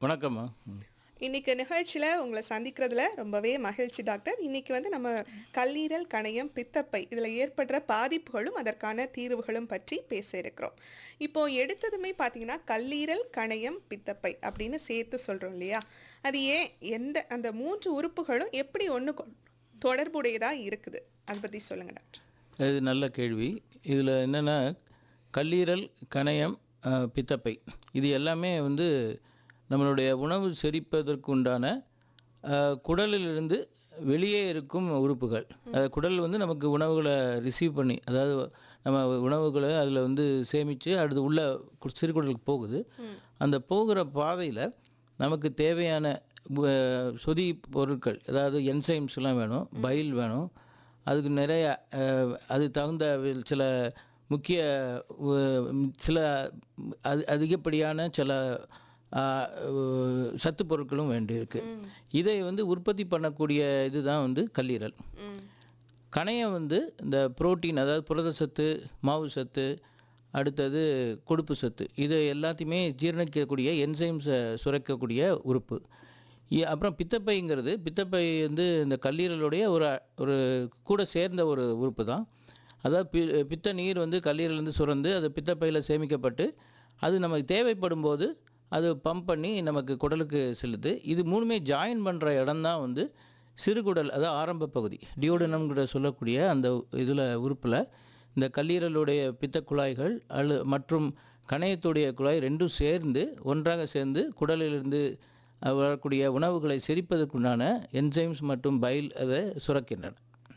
வணக்கம்மா ம். இன்னைக்கு நிகழ்ச்சியில் உங்களை சந்திக்கிறதுல ரொம்பவே மகிழ்ச்சி டாக்டர் இன்னைக்கு வந்து நம்ம கல்லீரல் கணையம் பித்தப்பை இதில் ஏற்படுற பாதிப்புகளும் அதற்கான தீர்வுகளும் பற்றி பேச இருக்கிறோம் இப்போ எடுத்ததுமே பார்த்தீங்கன்னா கல்லீரல் கணையம் பித்தப்பை அப்படின்னு சேர்த்து சொல்கிறோம் இல்லையா அது ஏன் எந்த அந்த மூன்று உறுப்புகளும் எப்படி ஒன்று தொடர்புடையதாக இருக்குது அதை பற்றி சொல்லுங்கள் டாக்டர் இது நல்ல கேள்வி இதில் என்னென்னா கல்லீரல் கணையம் அஹ், பித்தப்பை இது எல்லாமே வந்து நம்மளுடைய உணவு செரிப்பதற்கு உண்டான அஹ், குடலிலிருந்து வெளியே இருக்கும் உறுப்புகள் அது குடல் வந்து நமக்கு உணவுகளை ரிசீவ் பண்ணி அதாவது நம்ம உணவுகளை அதில் வந்து சேமித்து அடுத்து உள்ள கு- சிறுகுடலுக்கு போகுது அந்த போகிற பாதையில் நமக்கு தேவையான அஹ், சொதி பொருட்கள் அதாவது என்சைம்ஸ்லாம் வேணும் பைல் வேணும் அதுக்கு நிறைய அஹ், அது தகுந்த வில் சில முக்கிய அஹ், சில அது அதிகப்படியான சில அஹ், அஹ், சத்து பொருட்களும் வேண்டியிருக்கு இதை வந்து உற்பத்தி பண்ணக்கூடிய இதுதான் வந்து கல்லீரல் கணையம் வந்து இந்த புரோட்டீன் அதாவது புரத சத்து மாவு சத்து அடுத்தது கொழுப்பு சத்து இது எல்லாத்தையுமே ஜீரணிக்கக்கூடிய என்சைம்ஸை சுரக்கக்கூடிய உறுப்பு இ- அப்புறம் பித்தப்பைங்கிறது பித்தப்பை வந்து இந்த கல்லீரலுடைய ஒரு ஒரு கூட சேர்ந்த ஒரு உறுப்பு தான் அதாவது பி பித்த நீர் வந்து கல்லீரலேருந்து சுரந்து அது பித்தப்பையில் சேமிக்கப்பட்டு அது நமக்கு தேவைப்படும் போது அது பம்ப் பண்ணி நமக்கு குடலுக்கு செல்லுது இது மூணுமே ஜாயின் பண்ணுற இடம் தான் வந்து சிறுகுடல் அதாவது ஆரம்ப பகுதி டியோடனம்ங்கிற சொல்லக்கூடிய அந்த இதில் உறுப்பில் இந்த கல்லீரலுடைய பித்த குழாய்கள் அல்லு மற்றும் கணையத்துடைய குழாய் ரெண்டும் சேர்ந்து ஒன்றாக சேர்ந்து குடலிலிருந்து அஹ், வரக்கூடிய உணவுகளை செரிப்பதற்குண்டான என்சைம்ஸ் மற்றும் பைல் அதை சுரக்கின்றன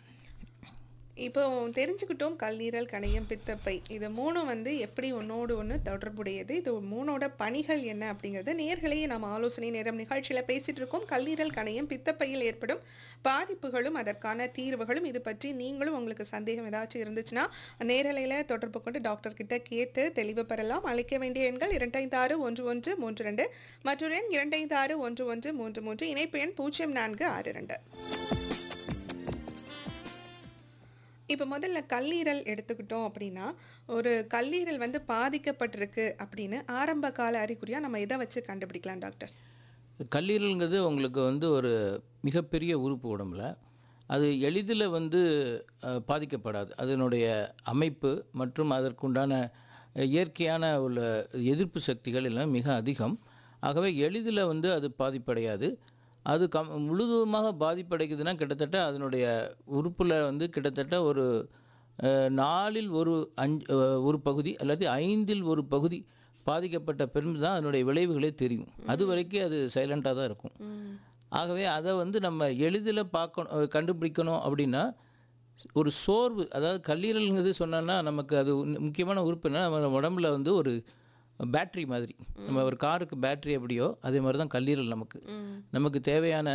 இப்போ தெரிஞ்சுக்கிட்டோம் கல்லீரல் கணையம் பித்தப்பை இது மூணும் வந்து எப்படி ஒன்றோடு ஒன்று தொடர்புடையது இது மூணோட பணிகள் என்ன அப்படிங்கிறது நேர்களையே நம்ம ஆலோசனை நேரம் நிகழ்ச்சியில் பேசிட்டு இருக்கோம் கல்லீரல் கணையம் பித்தப்பையில் ஏற்படும் பாதிப்புகளும் அதற்கான தீர்வுகளும் இது பற்றி நீங்களும் உங்களுக்கு சந்தேகம் ஏதாச்சும் இருந்துச்சுன்னா நேரலையில் தொடர்பு கொண்டு டாக்டர் கிட்ட கேட்டு தெளிவு பெறலாம் அழைக்க வேண்டிய எண்கள் இரண்டைந்து ஆறு ஒன்று ஒன்று மூன்று ரெண்டு மற்றொரு எண் இரண்டைந்து ஆறு ஒன்று ஒன்று மூன்று மூன்று இணைப்பு எண் பூஜ்ஜியம் நான்கு ஆறு ரெண்டு இப்போ முதல்ல கல்லீரல் எடுத்துக்கிட்டோம் அப்படின்னா ஒரு கல்லீரல் வந்து பாதிக்கப்பட்டிருக்கு அப்படின்னு ஆரம்ப கால அறிகுறியாக நம்ம இதை வச்சு கண்டுபிடிக்கலாம் டாக்டர் கல்லீரலுங்கிறது உங்களுக்கு வந்து ஒரு மிகப்பெரிய உறுப்பு உடம்புல அது எளிதில் வந்து அஹ், பாதிக்கப்படாது அதனுடைய அமைப்பு மற்றும் அதற்குண்டான அஹ், இயற்கையான உள்ள எதிர்ப்பு சக்திகள் எல்லாம் மிக அதிகம் ஆகவே எளிதில் வந்து அது பாதிப்படையாது அது கம் முழுவதுமாக பாதிப்படைக்குதுன்னா கிட்டத்தட்ட அதனுடைய உறுப்பில் வந்து கிட்டத்தட்ட ஒரு அஹ், நாலில் ஒரு அஞ்சு அஹ், ஒரு பகுதி அல்லது ஐந்தில் ஒரு பகுதி பாதிக்கப்பட்ட பிறகு தான் அதனுடைய விளைவுகளே தெரியும் அது வரைக்கும் அது சைலண்ட்டாக தான் இருக்கும் ஆகவே அதை வந்து நம்ம எளிதில் பார்க்கணும் அஹ், கண்டுபிடிக்கணும் அப்படின்னா ஒரு சோர்வு அதாவது கல்லீரலுங்கிறது சொன்னோன்னா நமக்கு அது உன்- முக்கியமான உறுப்புனா நம்ம உடம்புல வந்து ஒரு பேட்ரி மாதிரி நம்ம ஒரு காருக்கு பேட்ரி எப்படியோ அதே மாதிரி தான் கல்லீரல் நமக்கு நமக்கு தேவையான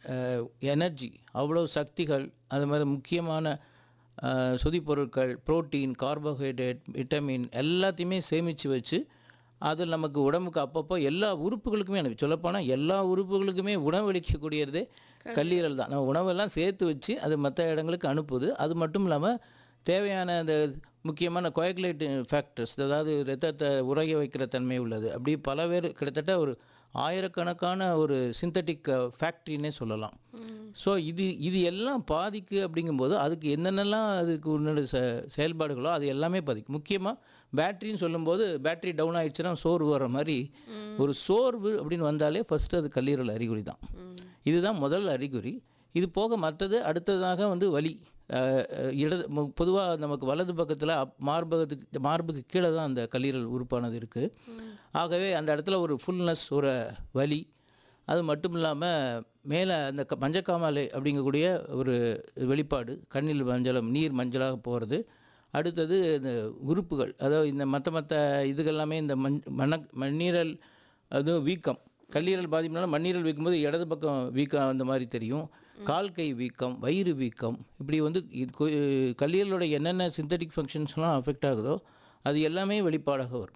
எனர்ஜி அவ்வளோ சக்திகள் அது மாதிரி முக்கியமான அஹ், சொதிப்பொருட்கள் புரோட்டீன் கார்போஹைட்ரேட் விட்டமின் எல்லாத்தையுமே சேமித்து வச்சு அதில் நமக்கு உடம்புக்கு அப்பப்போ எல்லா உறுப்புகளுக்குமே அனுப்பி சொல்லப்போனால் எல்லா உறுப்புகளுக்குமே உணவளிக்கக்கூடியதே கல்லீரல் தான் நம்ம உணவெல்லாம் சேர்த்து வச்சு அது மற்ற இடங்களுக்கு அனுப்புது அது மட்டும் இல்லாமல் தேவையான அந்த முக்கியமான கோயகுலேட் ஃபேக்டர்ஸ் அதாவது ரத்தத்தை உறைய வைக்கிற தன்மை உள்ளது அப்படி பல பேர் கிட்டத்தட்ட ஒரு ஆயிரக்கணக்கான ஒரு சிந்தட்டிக் ஃபேக்ட்ரின்னே சொல்லலாம் ஸோ இது இது எல்லாம் பாதிக்கு அப்படிங்கும்போது அதுக்கு என்னென்னலாம் அதுக்கு உன்னோட செ செயல்பாடுகளோ அது எல்லாமே பாதிக்கும் முக்கியமாக பேட்டரின்னு சொல்லும்போது பேட்டரி டவுன் ஆயிடுச்சுன்னா சோர்வு வர மாதிரி ஒரு சோர்வு அப்படின்னு வந்தாலே ஃபஸ்ட்டு அது கல்லீரல் அறிகுறி தான் இதுதான் முதல் அறிகுறி இது போக மற்றது அடுத்ததாக வந்து வலி அஹ், அஹ், இடது பொதுவாக நமக்கு வலது பக்கத்தில் மார்பகத்துக்கு மார்புக்கு கீழே தான் அந்த கல்லீரல் உறுப்பானது இருக்குது ஆகவே அந்த இடத்துல ஒரு ஃபுல்னஸ் ஒரு வலி அது மட்டும் இல்லாமல் மேலே அந்த க மஞ்சக்காமாலை அப்படிங்கக்கூடிய ஒரு வெளிப்பாடு கண்ணில் மஞ்சளம் நீர் மஞ்சளாக போகிறது அடுத்தது இந்த உறுப்புகள் அதாவது இந்த மற்ற மற்ற இதுகெல்லாமே இந்த மண் மண மண்ணீரல் அதுவும் வீக்கம் கல்லீரல் பாதிப்புனால மண்ணீரல் வீக்கும்போது இடது பக்கம் வீக்கம் அந்த மாதிரி தெரியும் கால் கை வீக்கம் வயிறு வீக்கம் இப்படி வந்து இது கொ- கல்லீரலோட என்னென்ன சிந்தட்டிக் ஃபங்க்ஷன்ஸ்லாம் அஃபெக்ட் ஆகுதோ அது எல்லாமே வெளிப்பாடாக வரும்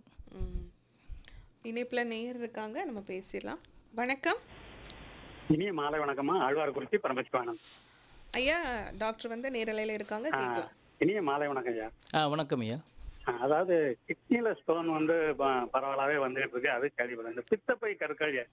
இணைப்பில் நேர் இருக்காங்க நம்ம பேசிடலாம் வணக்கம் இனிய மாலை வணக்கம்மா ஆழ்வார்குறிச்சி பரமசிவானந்த் ஐயா டாக்டர் வந்து நேரலையில் இருக்காங்க ஆ, கேட்கலாம் இனிய மாலை வணக்கம் ஐயா ஆ வணக்கம் ஐயா ஆ, அதாவது கிட்னில ஸ்டோன் வந்து ப- பரவலாவே வந்துட்டு இருக்கு அது கேள்விப்படும் இந்த பித்தப்பை கற்கள்